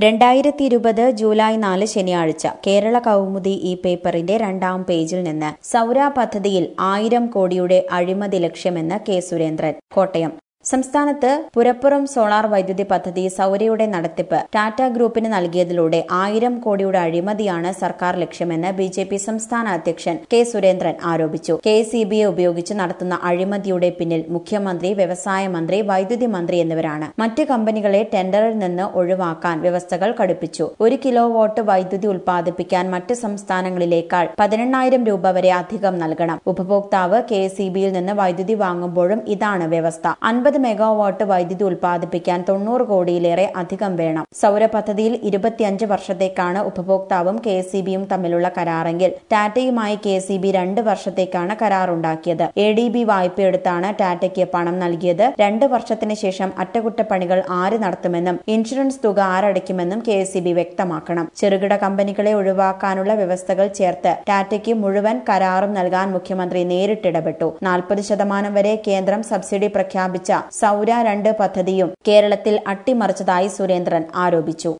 രണ്ടായിരത്തി ഇരുപത് ജൂലൈ നാല് ശനിയാഴ്ച കേരള കൗമുദി ഈ പേപ്പറിന്റെ രണ്ടാം പേജിൽ നിന്ന് സൗര പദ്ധതിയിൽ ആയിരം കോടിയുടെ അഴിമതി ലക്ഷ്യമെന്ന് കെ സുരേന്ദ്രൻ കോട്ടയം സംസ്ഥാനത്ത് പുരപ്പുറം സോളാർ വൈദ്യുതി പദ്ധതി സൗരയുടെ നടത്തിപ്പ് ടാറ്റ ഗ്രൂപ്പിന് നൽകിയതിലൂടെ ആയിരം കോടിയുടെ അഴിമതിയാണ് സർക്കാർ ലക്ഷ്യമെന്ന് ബി ജെ പി സംസ്ഥാന അധ്യക്ഷൻ കെ സുരേന്ദ്രൻ ആരോപിച്ചു കെ സി ബിയെ ഉപയോഗിച്ച് നടത്തുന്ന അഴിമതിയുടെ പിന്നിൽ മുഖ്യമന്ത്രി വ്യവസായ മന്ത്രി വൈദ്യുതി മന്ത്രി എന്നിവരാണ് മറ്റ് കമ്പനികളെ ടെൻഡറിൽ നിന്ന് ഒഴിവാക്കാൻ വ്യവസ്ഥകൾ കടുപ്പിച്ചു ഒരു കിലോ വാട്ട് വൈദ്യുതി ഉൽപ്പാദിപ്പിക്കാൻ മറ്റ് സംസ്ഥാനങ്ങളിലേക്കാൾ പതിനെണ്ണായിരം രൂപ വരെ അധികം നൽകണം ഉപഭോക്താവ് കെ സി ബിയിൽ നിന്ന് വൈദ്യുതി വാങ്ങുമ്പോഴും ഇതാണ് വ്യവസ്ഥ അൻപത് മെഗാവാട്ട് വൈദ്യുതി ഉൽപ്പാദിപ്പിക്കാൻ തൊണ്ണൂറ് കോടിയിലേറെ അധികം വേണം സൗര പദ്ധതിയിൽ ഇരുപത്തിയഞ്ച് വർഷത്തേക്കാണ് ഉപഭോക്താവും കെ സി ബിയും തമ്മിലുള്ള കരാറെങ്കിൽ ടാറ്റയുമായി കെ സി ബി രണ്ട് വർഷത്തേക്കാണ് കരാറുണ്ടാക്കിയത് എ ഡി ബി വായ്പയെടുത്താണ് ടാറ്റയ്ക്ക് പണം നൽകിയത് രണ്ട് വർഷത്തിന് ശേഷം അറ്റകുറ്റപ്പണികൾ ആര് നടത്തുമെന്നും ഇൻഷുറൻസ് തുക ആരടയ്ക്കുമെന്നും കെ സി ബി വ്യക്തമാക്കണം ചെറുകിട കമ്പനികളെ ഒഴിവാക്കാനുള്ള വ്യവസ്ഥകൾ ചേർത്ത് ടാറ്റയ്ക്ക് മുഴുവൻ കരാറും നൽകാൻ മുഖ്യമന്ത്രി നേരിട്ടിടപെട്ടു നാൽപ്പത് ശതമാനം വരെ കേന്ദ്രം സബ്സിഡി പ്രഖ്യാപിച്ച സൗര രണ്ട് പദ്ധതിയും കേരളത്തിൽ അട്ടിമറിച്ചതായി സുരേന്ദ്രൻ ആരോപിച്ചു